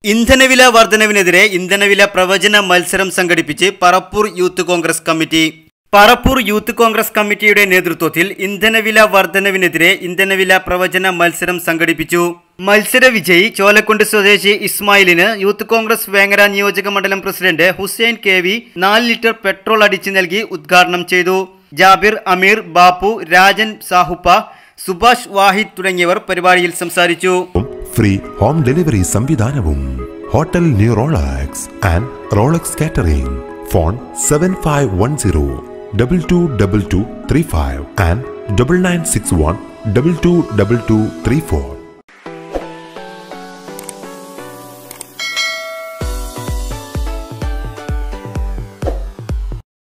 ഇന്ധനവില വർധനവിനെതിരെ ഇന്ധനവില പ്രവചന മത്സരം സംഘടിപ്പിച്ച് Parappur Youth Congress committee Parappur Youth Congress കമ്മിറ്റിയുടെ നേതൃത്വത്തിൽ ഇന്ധനവില വർധനവിനെതിരെ ഇന്ധനവില പ്രവചന മത്സരം സംഘടിപ്പിച്ചു മത്സര വിജയി ചോലക്കുണ്ട് സ്വദേശി ഇസ്മായിലിന് യൂത്ത് കോൺഗ്രസ് വേങ്ങര നിയോജക മണ്ഡലം പ്രസിഡന്റ് ഹുസൈൻ കെ വി നാല് ലിറ്റർ പെട്രോൾ അടിച്ചു നൽകി ഉദ്ഘാടനം ചെയ്തു ജാബിർ അമീർ ബാപ്പു രാജൻ സാഹുപ്പ സുഭാഷ് വാഹിദ് തുടങ്ങിയവർ പരിപാടിയിൽ സംസാരിച്ചു ഫ്രീ ഹോം ഡെലിവറി സംവിധാനവും hotel new Rolex and Rolex catering phone seven five one zero double two double two three five and double nine six one double two double two three four